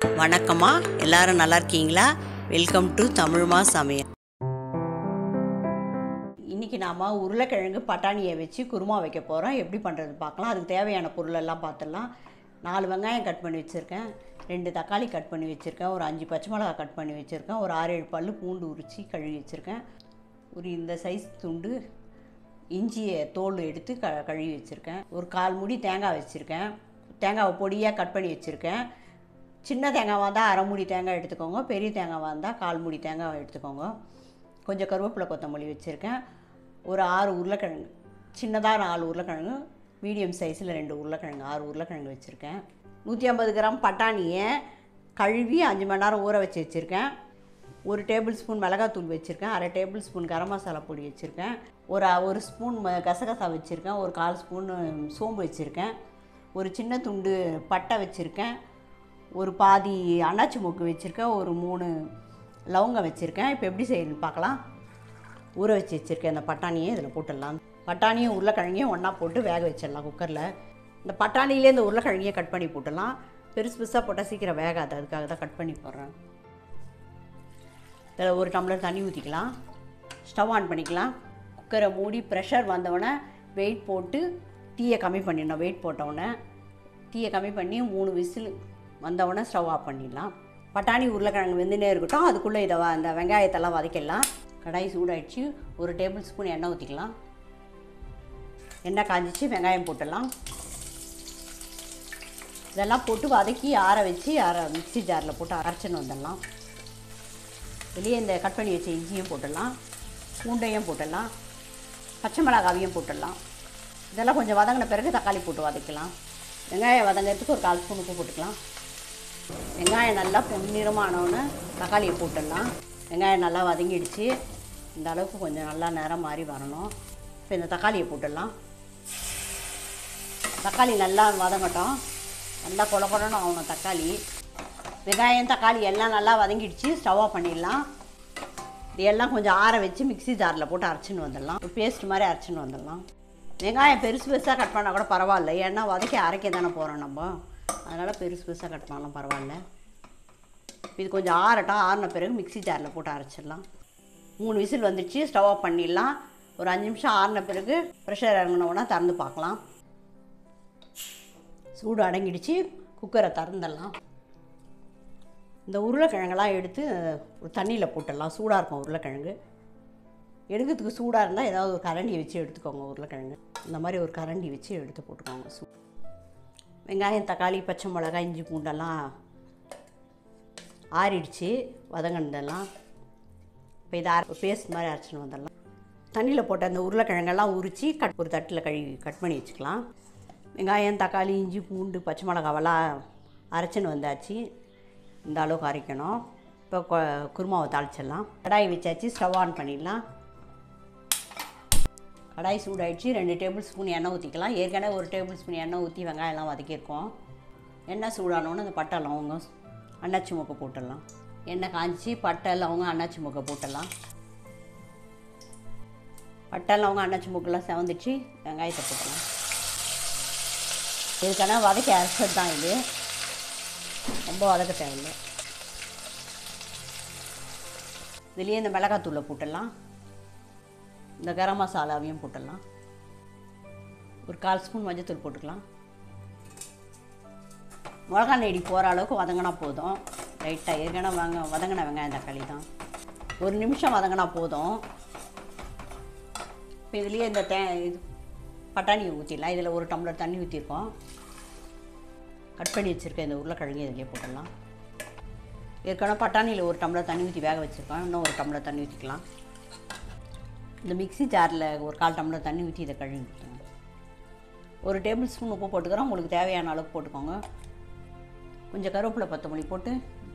வணக்கம்மா எல்லாரும் நல்லா இருக்கீங்களா வெல்கம் டு தமிழ்மா சமையல் இன்றைக்கி நாம் உருளைக்கிழங்கு பட்டாணியை வச்சு குருமா வைக்க போகிறோம் எப்படி பண்ணுறது பார்க்கலாம் அதுக்கு தேவையான பொருளெல்லாம் பார்த்துடலாம் நாலு வெங்காயம் கட் பண்ணி வச்சுருக்கேன் ரெண்டு தக்காளி கட் பண்ணி வச்சுருக்கேன் ஒரு அஞ்சு பச்சை மிளகா கட் பண்ணி வச்சுருக்கேன் ஒரு ஆறு ஏழு பல் பூண்டு உரித்து கழுவி வச்சுருக்கேன் ஒரு இந்த சைஸ் துண்டு இஞ்சியை தோல் எடுத்து க கழுவி வச்சுருக்கேன் ஒரு கால் முடி தேங்காய் வச்சுருக்கேன் தேங்காவை பொடியாக கட் பண்ணி வச்சுருக்கேன் சின்ன தேங்காவாக இருந்தால் அரை மூடி தேங்காய் எடுத்துக்கோங்க பெரிய தேங்காவாக இருந்தால் கால் மூடி தேங்காய் எடுத்துக்கோங்க கொஞ்சம் கருவேப்பிலை கொத்தமல்லி வச்சுருக்கேன் ஒரு ஆறு உருளைக்கிழங்கு சின்னதாக நாலு உருளைக்கிழங்கு மீடியம் சைஸில் ரெண்டு உருளைக்கிழங்கு ஆறு உருளைக்கிழங்கு வச்சுருக்கேன் நூற்றி ஐம்பது கிராம் பட்டாணியை கழுவி அஞ்சு மணி நேரம் ஊற வச்சு வச்சுருக்கேன் ஒரு டேபிள் ஸ்பூன் மிளகாத்தூள் வச்சுருக்கேன் அரை டேபிள் ஸ்பூன் கரம் மசாலா பொடி வச்சுருக்கேன் ஒரு ஒரு ஸ்பூன் ம- கசகசா வச்சுருக்கேன் ஒரு கால் ஸ்பூன் சோம்பு வச்சுருக்கேன் ஒரு சின்ன துண்டு பட்டை வச்சுருக்கேன் ஒரு பாதி அன்னாச்சி மொக்கு வச்சுருக்கேன் ஒரு மூணு லவங்கம் வச்சுருக்கேன் இப்போ எப்படி செய்யணும்னு பார்க்கலாம் ஊற வச்சு வச்சுருக்கேன் இந்த பட்டாணியை இதில் போட்டுடலாம் பட்டாணியும் உருளைக்கிழங்கையும் ஒன்றா போட்டு வேக வச்சிடலாம் குக்கரில் இந்த பட்டாணியிலே இந்த உருளைக்கிழங்கையை கட் பண்ணி போட்டுடலாம் பெருசு பெருசாக போட்டால் சீக்கிரம் வேகாது அதுக்காக தான் கட் பண்ணி போடுறேன் இதில் ஒரு டம்ளர் தண்ணி ஊற்றிக்கலாம் ஸ்டவ் ஆன் பண்ணிக்கலாம் குக்கரை மூடி ப்ரெஷர் வந்தவுடனே வெயிட் போட்டு தீயை கம்மி பண்ணிடணும் வெயிட் போட்டவுடனே தீயை கம்மி பண்ணி மூணு விசில் வந்தவுடனே ஸ்டவ் ஆஃப் பண்ணிடலாம் பட்டாணி உருளைக்கிழங்கு வெந்துனே இருக்கட்டும் அதுக்குள்ளே இதை வ- அந்த வெங்காயத்தெல்லாம் வதக்கிடலாம் கடாய் சூடாயிடுச்சு ஒரு டேபிள் ஸ்பூன் எண்ணெய் ஊற்றிக்கலாம் எண்ணெய் காஞ்சிச்சு வெங்காயம் போட்டுடலாம் இதெல்லாம் போட்டு வதக்கி ஆற வச்சு அரை மிக்ஸி ஜாரில் போட்டு அரைச்சின்னு வந்துடலாம் வெளியே இந்த கட் பண்ணி வச்ச இஞ்சியும் போட்டுடலாம் பூண்டையும் போட்டுடலாம் பச்சை மிளகாவையும் போட்டுடலாம் இதெல்லாம் கொஞ்சம் வதங்கின பிறகு தக்காளி போட்டு வதக்கலாம் வெங்காயம் வதங்கிறதுக்கு ஒரு கால் ஸ்பூன் உப்பு போட்டுக்கலாம் வெங்காயம் நல்லா பொன்னிறமானவுடனே தக்காளியை போட்டுடலாம் வெங்காயம் நல்லா வதங்கிடுச்சு இந்த அளவுக்கு கொஞ்சம் நல்லா நிறம் மாதிரி வரணும் இப்போ இந்த தக்காளியை போட்டுடலாம் தக்காளி நல்லா வதங்கட்டும் நல்லா கொல கொலன்னு ஆகணும் தக்காளி வெங்காயம் தக்காளி எல்லாம் நல்லா வதங்கிடுச்சு ஸ்டவ் ஆஃப் பண்ணிடலாம் இது எல்லாம் கொஞ்சம் ஆற வச்சு மிக்ஸி ஜாரில் போட்டு அரைச்சின்னு வந்துடலாம் ஒரு பேஸ்ட் மாதிரி அரைச்சின்னு வந்துடலாம் வெங்காயம் பெருசு பெருசாக கட் பண்ணால் கூட பரவாயில்ல ஏன்னா வதக்கி அரைக்க தானே போகிறோம் நம்ம அதனால் பெருசு பெருசாக கட் பண்ணாலும் பரவாயில்ல இது கொஞ்சம் ஆறட்டும் ஆறின பிறகு மிக்ஸி ஜாரில் போட்டு அரைச்சிடலாம் மூணு விசில் வந்துடுச்சு ஸ்டவ் ஆஃப் பண்ணிடலாம் ஒரு அஞ்சு நிமிஷம் ஆறின பிறகு ப்ரெஷர் இறங்கினோன்னா திறந்து பார்க்கலாம் சூடு அடங்கிடுச்சு குக்கரை திறந்துடலாம் இந்த உருளைக்கிழங்கெல்லாம் எடுத்து ஒரு தண்ணியில் போட்டுடலாம் சூடாக இருக்கும் உருளைக்கிழங்கு எடுக்கிறதுக்கு சூடாக இருந்தால் ஏதாவது ஒரு கரண்டி வச்சு எடுத்துக்கோங்க உருளைக்கிழங்கு இந்த மாதிரி ஒரு கரண்டி வச்சு எடுத்து போட்டுக்கோங்க சூ வெங்காயம் தக்காளி பச்சை மிளகாய் இஞ்சி பூண்டெல்லாம் ஆறிடுச்சு வதங்கினதெல்லாம் இப்போ இதை அரை பேஸ்ட் மாதிரி அரைச்சின்னு வந்துடலாம் தண்ணியில் போட்ட அந்த உருளைக்கிழங்கெல்லாம் உரித்து கட் ஒரு தட்டில் கழுவி கட் பண்ணி வச்சுக்கலாம் வெங்காயம் தக்காளி இஞ்சி பூண்டு பச்சை மிளகாவெல்லாம் அரைச்சின்னு வந்தாச்சு இந்த அளவுக்கு அரைக்கணும் இப்போ கொ- குருமாவை தாளிச்சிடலாம் கடாய் வச்சாச்சு ஸ்டவ் ஆன் பண்ணிடலாம் கடாய் சூடாயிடுச்சு ரெண்டு டேபிள் ஸ்பூன் எண்ணெய் ஊற்றிக்கலாம் ஏற்கனவே ஒரு டேபிள் ஸ்பூன் எண்ணெய் ஊற்றி வெங்காயம்லாம் வதக்கியிருக்கோம் எண்ணெய் சூடானோன்னு அந்த பட்டை லவங்கம் அன்னாச்சி மொக்கை போட்டுடலாம் எண்ணெய் காஞ்சி பட்டை லவங்கம் அன்னாச்சி மொக்கை போட்டுடலாம் பட்டை லவங்கம் அன்னாச்சி மொக்கெல்லாம் செவந்துச்சு வெங்காயத்தை போட்டுடலாம் இதுக்கான வதக்கி அரைச்சது தான் இது ரொம்ப வதக்க தேவையில்லை இதுலேயே இந்த மிளகாத்தூளை போட்டுடலாம் இந்த கரம் மசாலாவையும் போட்டுடலாம் ஒரு கால் ஸ்பூன் மஞ்சத்தூள் போட்டுக்கலாம் மிளகா நெடி போகிற அளவுக்கு வதங்கினா போதும் லைட்டாக ஏற்கனவே வாங்க வதங்கின வெங்காயம் தக்காளி தான் ஒரு நிமிஷம் வதங்கினா போதும் இப்போ இதுலேயே இந்த தே இது பட்டாணியை ஊற்றிடலாம் இதில் ஒரு டம்ளர் தண்ணி ஊற்றிருக்கோம் கட் பண்ணி வச்சுருக்கேன் இந்த உருளைக்கிழங்கு இதிலே போட்டுடலாம் ஏற்கனவே பட்டாணியில் ஒரு டம்ளர் தண்ணி ஊற்றி வேக வச்சுருக்கோம் இன்னும் ஒரு டம்ளர் தண்ணி ஊற்றிக்கலாம் இந்த மிக்ஸி ஜாரில் ஒரு கால் டம்ளர் தண்ணி ஊற்றி இதை கழுவி ஊற்றுங்க ஒரு டேபிள் ஸ்பூன் உப்பு போட்டுக்கிறோம் உங்களுக்கு தேவையான அளவுக்கு போட்டுக்கோங்க கொஞ்சம் கருவேப்பிலை கொத்தமல்லி போட்டு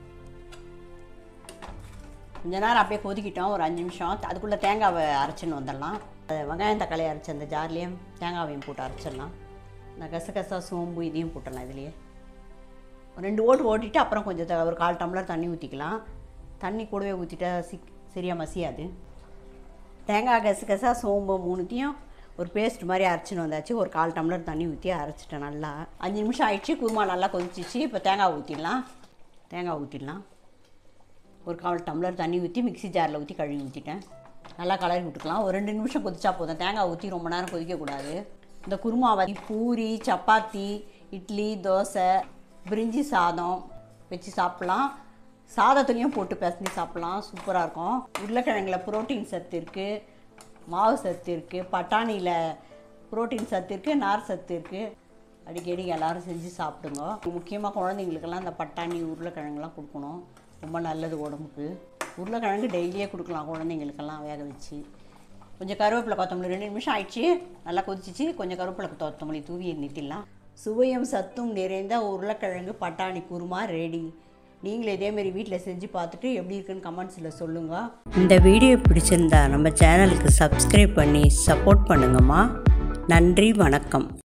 கொஞ்ச நேரம் அப்படியே கொதிக்கிட்டோம் ஒரு அஞ்சு நிமிஷம் அதுக்குள்ளே தேங்காவை அரைச்சின்னு வந்துடலாம் அது வெங்காயம் தக்காளி அரைச்ச அந்த ஜார்லேயும் தேங்காவையும் போட்டு அரைச்சிடலாம் இந்த கசகசா சோம்பு இதையும் போட்டுடலாம் இதுலேயே ஒரு ரெண்டு ஓட்டு ஓட்டிட்டு அப்புறம் கொஞ்சம் த- ஒரு கால் டம்ளர் தண்ணி ஊற்றிக்கலாம் தண்ணி கூடவே ஊற்றிட்டா சிக் சரியாக மசியாது தேங்காய் கசகசா சோம்பு மூணுத்தையும் ஒரு பேஸ்ட் மாதிரி அரைச்சின்னு வந்தாச்சு ஒரு கால் டம்ளர் தண்ணி ஊற்றி அரைச்சிட்டேன் நல்லா அஞ்சு நிமிஷம் ஆயிடுச்சு குருமா நல்லா கொதிச்சிச்சு இப்போ தேங்காய் ஊற்றிடலாம் தேங்காய் ஊற்றிடலாம் ஒரு கால் டம்ளர் தண்ணி ஊற்றி மிக்ஸி ஜாரில் ஊற்றி கழுவி ஊற்றிட்டேன் நல்லா கலரி விட்டுக்கலாம் ஒரு ரெண்டு நிமிஷம் கொதிச்சா போதும் தேங்காய் ஊற்றி ரொம்ப நேரம் கொதிக்கக்கூடாது இந்த குருமாவை பூரி சப்பாத்தி இட்லி தோசை பிரிஞ்சி சாதம் வச்சு சாப்பிட்லாம் சாதத்துலேயும் போட்டு பிசைஞ்சு சாப்பிட்லாம் சூப்பராக இருக்கும் உருளைக்கிழங்குல புரோட்டீன் சத்து இருக்குது மாவு சத்து இருக்குது பட்டாணியில் புரோட்டீன் சத்து இருக்குது நார் சத்து இருக்குது அடிக்கடி எல்லாரும் செஞ்சு சாப்பிடுங்க முக்கியமாக குழந்தைங்களுக்கெல்லாம் இந்த பட்டாணி உருளைக்கிழங்குலாம் கொடுக்கணும் ரொம்ப நல்லது உடம்புக்கு உருளைக்கிழங்கு டெய்லியே கொடுக்கலாம் குழந்தைங்களுக்கெல்லாம் வேக வச்சு கொஞ்சம் கருவேப்பிலை கொத்தமல்லி ரெண்டு நிமிஷம் ஆயிடுச்சு நல்லா கொதிச்சிச்சு கொஞ்சம் கருவேப்பிலை கொத்தமல்லி தூவி நிறுத்திடலாம் சுவையும் சத்தும் நிறைந்த உருளைக்கிழங்கு பட்டாணி குருமா ரெடி நீங்களும் இதேமாரி வீட்டில் செஞ்சு பார்த்துட்டு எப்படி இருக்குன்னு கமெண்ட்ஸில் சொல்லுங்கள் இந்த வீடியோ பிடிச்சிருந்தா நம்ம சேனலுக்கு சப்ஸ்கிரைப் பண்ணி சப்போர்ட் பண்ணுங்கம்மா நன்றி வணக்கம்